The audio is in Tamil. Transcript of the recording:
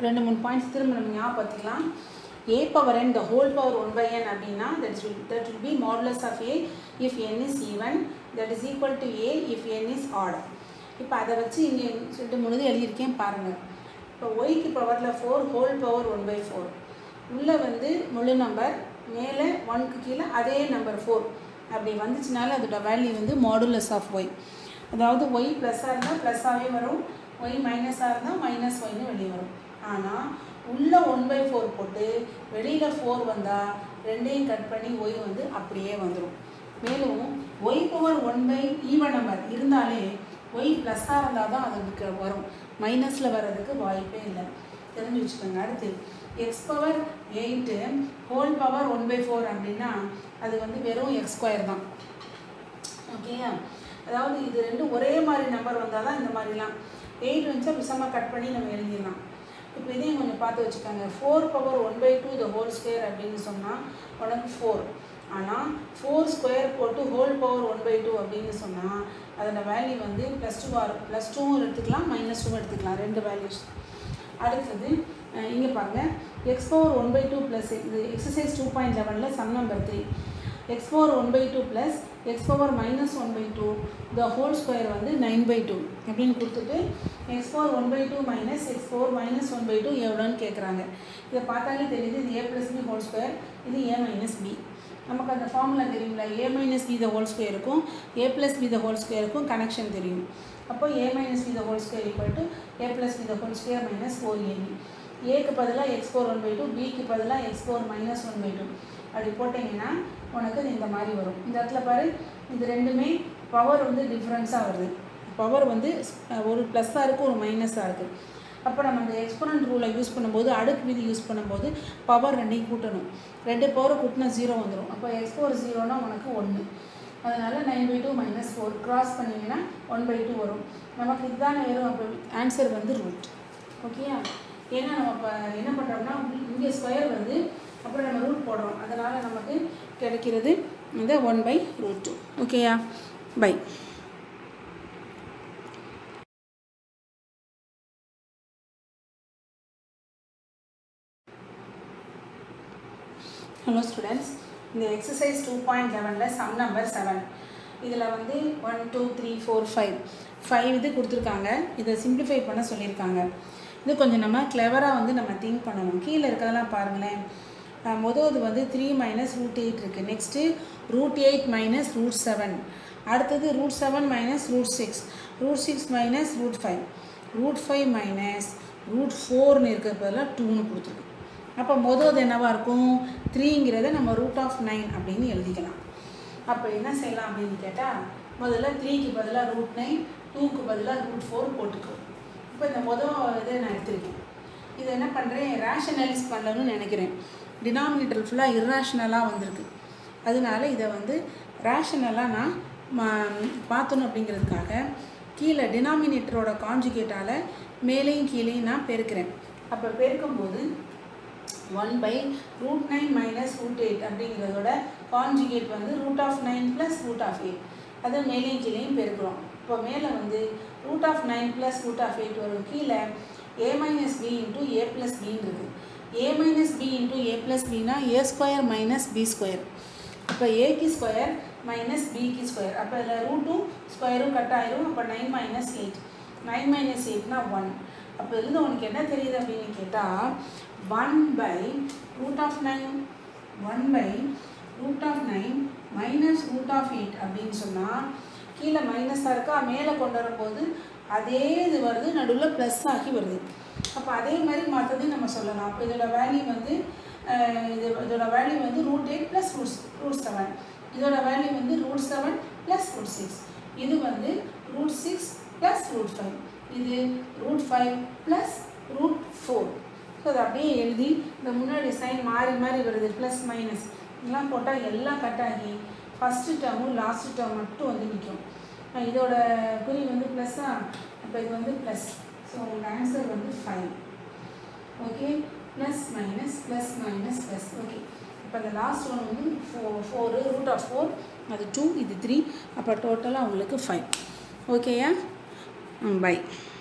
ரெண்டு மூணு பாயிண்ட்ஸ் திரும்ப நம்ம ஞாபகப்படுத்திக்கலாம் a power n the whole power 1 by n அப்படின்னா that will that will be modulus of a if n is even that is equal to a if n is odd இப்போ அதை வச்சு இங்கே ரெண்டு மூணு இது எழுதியிருக்கேன் பாருங்கள் இப்போ ஒய்க்கு பவரில் four whole power one by four உள்ளே வந்து முழு நம்பர் மேலே ஒன்க்கு கீழே அதே நம்பர் ஃபோர் அப்படி வந்துச்சுனால அதோட வேல்யூ வந்து மாடுலஸ் ஆஃப் ஒய் அதாவது ஒய் ப்ளஸ்ஸாக இருந்தால் ப்ளஸ்ஸாகவே வரும் ஒய் மைனஸாக இருந்தால் மைனஸ் ஒய்னு வெளியே வரும் ஆனால் உள்ளே ஒன் பை ஃபோர் போட்டு வெளியில் ஃபோர் வந்தால் ரெண்டையும் கட் பண்ணி ஒய் வந்து அப்படியே வந்துடும் மேலும் y power one by even number இருந்தாலே ஒய் ப்ளஸ்ஸாக இருந்தால் தான் அதுக்கு வரும் மைனஸில் வர்றதுக்கு வாய்ப்பே இல்லை தெரிஞ்சு வச்சுக்கோங்க அடுத்து x power eight whole power one by four அப்படின்னா அது வந்து வெறும் எக்ஸ் ஸ்கொயர் தான் ஓகேயா அதாவது இது ரெண்டும் ஒரே மாதிரி நம்பர் வந்தால் தான் இந்த மாதிரிலாம் எயிட் வந்துச்சா விஷமாக கட் பண்ணி நம்ம எழுதிடலாம் இப்போ இதையும் கொஞ்சம் பார்த்து வச்சுக்கோங்க four power one by two the whole square அப்படின்னு சொன்னால் உனக்கு ஃபோர் ஆனால் ஃபோர் ஸ்கொயர் போட்டு whole power one by two அப்படின்னு சொன்னால் அதோட வேல்யூ வந்து ப்ளஸ் டூ ஆர் ப்ளஸ் டூவும் எடுத்துக்கலாம் மைனஸ் டூவும் எடுத்துக்கலாம் ரெண்டு வேல்யூஸ் அடுத்தது இங்கே பாருங்கள் x power one by two plus இது எக்ஸசைஸ் டூ பாயிண்ட் லெவனில் sum number three x power one by two plus x power minus one by two the whole square வந்து நைன் பை டூ அப்படின்னு கொடுத்துட்டு x power one by two minus x power minus one by two எவ்வளோன்னு கேட்குறாங்க இதை பார்த்தாலே தெரியுது இது a plus b whole square இது ஏ மைனஸ் பி நமக்கு அந்த ஃபார்முலா தெரியுங்களா ஏ மைனஸ் பி த ஹோல் ஸ்கொயருக்கும் a plus b the whole ஸ்கொயருக்கும் கனெக்ஷன் தெரியும் அப்போ a minus b the whole square equal to a plus b the whole square minus four a b ஏக்கு பதிலாக x four one by two பிக்கு பதிலாக x four minus one by two அப்படி போட்டிங்கன்னா உனக்கு இது இந்த மாதிரி வரும் இந்த இடத்துல பாரு இது ரெண்டுமே பவர் வந்து டிஃப்ரென்ஸாக வருது பவர் வந்து ஒரு ப்ளஸ்ஸாக இருக்குது ஒரு மைனஸாக இருக்குது அப்போ நம்ம அந்த எக்ஸ்போனன்ட் ரூலை யூஸ் பண்ணும்போது அடுக்கு விதி யூஸ் பண்ணும்போது பவர் ரெண்டையும் கூட்டணும் ரெண்டு பவரை கூட்டினா ஜீரோ வந்துடும் அப்போ எக்ஸ் ஃபோர் ஜீரோனா உனக்கு ஒன்று அதனால் nine by two minus four cross பண்ணிங்கன்னா ஒன் பை டூ வரும் நமக்கு இதுதான் வரும் அப்போ ஆன்சர் வந்து ரூட் ஓகேயா ஏன்னா நம்ம இப்போ என்ன பண்ணுறோம்னா இங்கே ஸ்கொயர் வந்து அப்புறம் நம்ம ரூட் போடுறோம் அதனால் நமக்கு கிடைக்கிறது இந்த ஒன் பை ரூட் டூ ஓகேயா பை ஹலோ ஸ்டூடெண்ட்ஸ் இந்த எக்ஸசைஸ் டூ பாயிண்ட் லெவனில் சம் நம்பர் செவன் இதில் வந்து one two three four five five இது கொடுத்துருக்காங்க இதை சிம்பிளிஃபை பண்ண சொல்லியிருக்காங்க இது கொஞ்சம் நம்ம கிளவராக வந்து நம்ம திங்க் பண்ணணும் கீழே இருக்கிறதெல்லாம் பாருங்களேன் முதல் வந்து த்ரீ மைனஸ் ரூட் எயிட் இருக்குது next root eight minus root seven அடுத்தது root seven minus root six root six minus root five root five minus root ஃபோர்னு இருக்கிற பதிலாக டூன்னு கொடுத்துருக்கு அப்போ முதல் என்னவாக இருக்கும் த்ரீங்கிறத நம்ம ரூட் ஆஃப் நைன் அப்படின்னு எழுதிக்கலாம் அப்போ என்ன செய்யலாம் அப்படின்னு கேட்டால் முதல்ல த்ரீக்கு பதிலாக ரூட் நைன் டூக்கு பதிலாக ரூட் ஃபோர் போட்டுக்கோ இப்போ இந்த முதல் இதை நான் எடுத்திருக்கேன் இதை என்ன பண்ணுறேன் ரேஷனலைஸ் பண்ணணும்னு நினைக்கிறேன் டினாமினேட்டர் ஃபுல்லாக இர்ரேஷனலாக வந்திருக்கு அதனால இதை வந்து ரேஷனலாக நான் பார்த்தணும் அப்படிங்கிறதுக்காக கீழே டினாமினேட்டரோட காஞ்சுகேட்டால் மேலேயும் கீழேயும் நான் பெருக்கிறேன் அப்போ பெருக்கும்போது one by root nine minus root eight அப்படிங்கிறதோட காஞ்சுகேட் வந்து root of nine plus root of eight அதை மேலேயும் கீழேயும் பெருக்கிறோம் இப்போ மேலே வந்து root of nine plus root of eight வரும் கீழே a minus b into a plus பின்னு இருக்குது a minus b into a plus பினா a square minus b square அப்போ ஏக்கு ஸ்கொயர் மைனஸ் பிக்கு ஸ்கொயர் அப்போ இதில் ரூட்டும் ஸ்கொயரும் கட் ஆயிரும் அப்போ nine minus eight nine minus எயிட்னா ஒன் அப்போ இருந்து உனக்கு என்ன தெரியுது அப்படின்னு கேட்டால் one by root of nine one by root of nine minus root of eight அப்படின்னு சொன்னால் கீழே மைனஸாக இருக்கா மேலே கொண்டு வரும்போது அதே இது வருது நடுவில் ப்ளஸ் ஆகி வருது அப்போ அதே மாதிரி மற்றதையும் நம்ம சொல்லலாம் அப்போ இதோட வேல்யூ வந்து இது இதோட வேல்யூ வந்து root eight plus root root seven இதோட வேல்யூ வந்து root seven plus root six இது வந்து root six plus root five இது root five plus root four so அதை அப்படியே எழுதி இந்த முன்னாடி சைன் மாறி மாறி வருது ப்ளஸ் மைனஸ் இதெல்லாம் போட்டால் எல்லாம் கட் ஆகி ஃபஸ்ட்டு டேர்மும் லாஸ்ட்டு டேர்ம் மட்டும் வந்து நிற்கும் இதோட குறி வந்து ப்ளஸ்ஸாக அப்போ இது வந்து ப்ளஸ் ஸோ உங்கள் ஆன்சர் வந்து five okay plus minus plus minus plus okay இப்போ அந்த லாஸ்ட் ஒன் வந்து four four root of four அது டூ இது த்ரீ அப்போ டோட்டலாக உங்களுக்கு ஃபைவ் ஓகேயா பை